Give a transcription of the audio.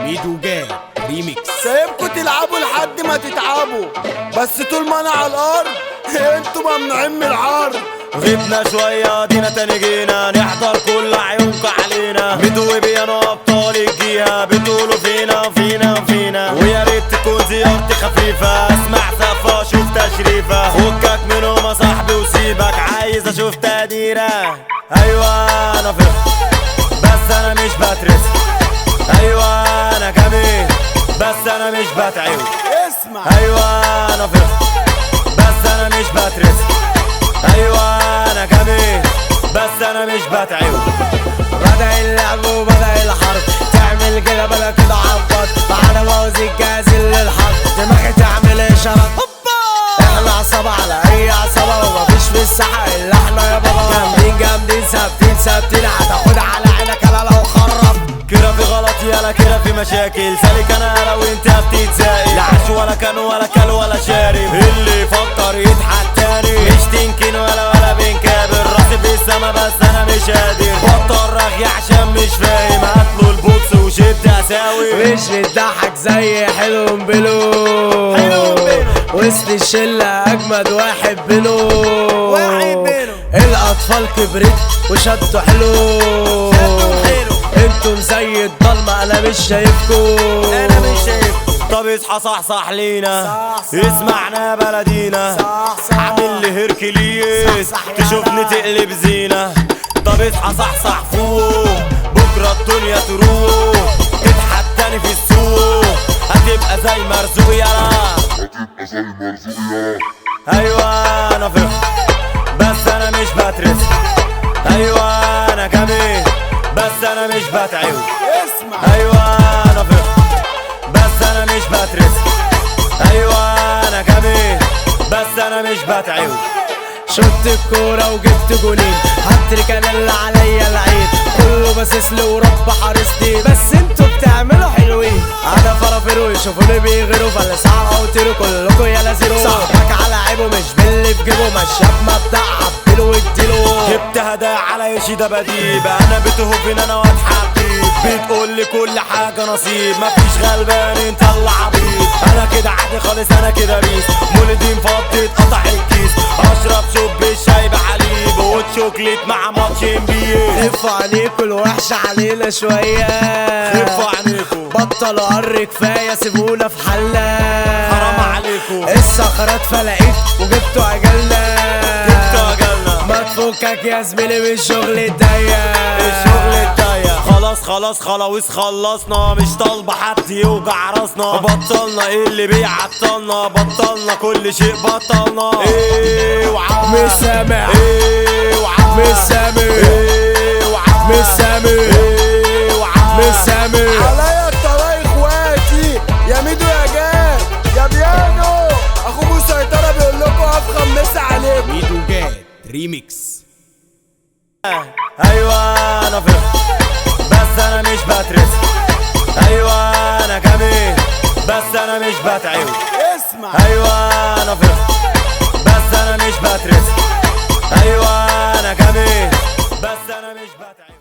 ميدو جاب ريميكس سايبكوا تلعبوا لحد ما تتعبوا بس طول ما انا على الارض انتوا ممنوعين من العرض غبنا شوية دينا تاني جينا نحضر كل عيونكم علينا مدوي بيانو أبطال الجيهة بتقولوا فينا فينا فينا ويا ريت تكون زيارتي خفيفة اسمع سقفة شوف تشريفة فكك منهم يا صاحبي وسيبك عايز اشوف تقديرة ايوه انا فخر بس انا مش بترس ايوه انا جميل بس انا مش بتعب اسمع ايوه انا فخر بس انا مش بترس ايوه انا جميل بس انا مش بتعب بدأ اللعب وبدأ الحرب تعمل كده بلا كده عبط معانا موزيك جاهز للحرب دماغي تعمل اشارات احنا عصابة على اي عصابة ومفيش في الساحة الا احنا يا بابا جامدين جامدين ثابتين ثابتين هتاخد على عينك انا لو خرب كده في غلط يالا كده في مشاكل سالك انا انا وانت بتتسائل لا عاش ولا كان ولا كل ولا شارب اللي يفكر يضحك تاني مش تنكن ولا ولا بنكابر راسي في السما بس انا مش قادر بطل رغي عشان مش فاهم هاتله البوكس وشد اساوي مش بتضحك زي حلو بلو حلو بينو. وسط الشلة أجمد واحد بينه واحد بينو. الأطفال كبرت وشدوا حلو شدوا حلو. انتم زي الضلمة أنا مش شايفكم انا مش شايف طب اصحى صحصح لينا صح صح. اسمعنا بلدينا صح صح. عامل لي هيركليس صح صح يا تشوفني لا. تقلب زينة طب اصحى صحصح فوق بكرة الدنيا تروح تضحك تاني في السوق هتبقى زي مرزوق يلا هتبقى زي مرزوق يا ايوه انا فخر بس انا مش بترس ايوه انا جميل بس انا مش بتعب اسمع ايوه انا فخر بس انا مش بترس ايوه انا جميل بس انا مش بتعب شفت الكورة وجبت جولين هاتريك انا اللي عليا العين كله باصص لي ورب حارسني بس انتوا بتعملوا حلوين انا فرافيرو يشوفوني بيغيروا فلا ساعة وطيروا كلكوا يا لازيرو صاحبك على عيبه مش باللي في جيبه مشاك مبدأ عبله واديله جبت هدايا على يشي ده بديب انا بتهوفن انا واد حبيب بتقول لي كل حاجه نصيب مفيش غلبان انت اللي عبيط انا كده عادي خالص انا كده بيس مولدي مفضي اتقطع الكيس اشرب شوب الشاي بحليب وشوكليت مع ماتش ام بي خفوا عليكوا الوحش علينا شوية خفوا عنيكوا بطلوا قر كفاية سيبونا في حالنا حرام عليكوا الصخرات فلقيت وجبتوا اجلنا جبتوا أجلنا. ما تفكك يا زميلي من الشغل الضيق الشغل الضيق خلاص خلاص خلاص خلصنا مش طالبة حد يوجع راسنا بطلنا ايه اللي بيعطلنا بطلنا كل شيء بطلنا ايه وعم مش سامع ايه وعم مش سامع ايه وعم مش سامع ايه وعم مش سامع عليا الطلاق اخواتي يا ميدو يا جاد يا بيانو اخو مسيطرة بيقول لكم افخم مسا عليكم ميدو جاب ريميكس ايوه انا فخر بس انا مش بترس ايوه انا جميل بس انا مش بتعب اسمع ايوه انا فخر بس انا مش بترس ايوه انا جميل بس انا مش بتعب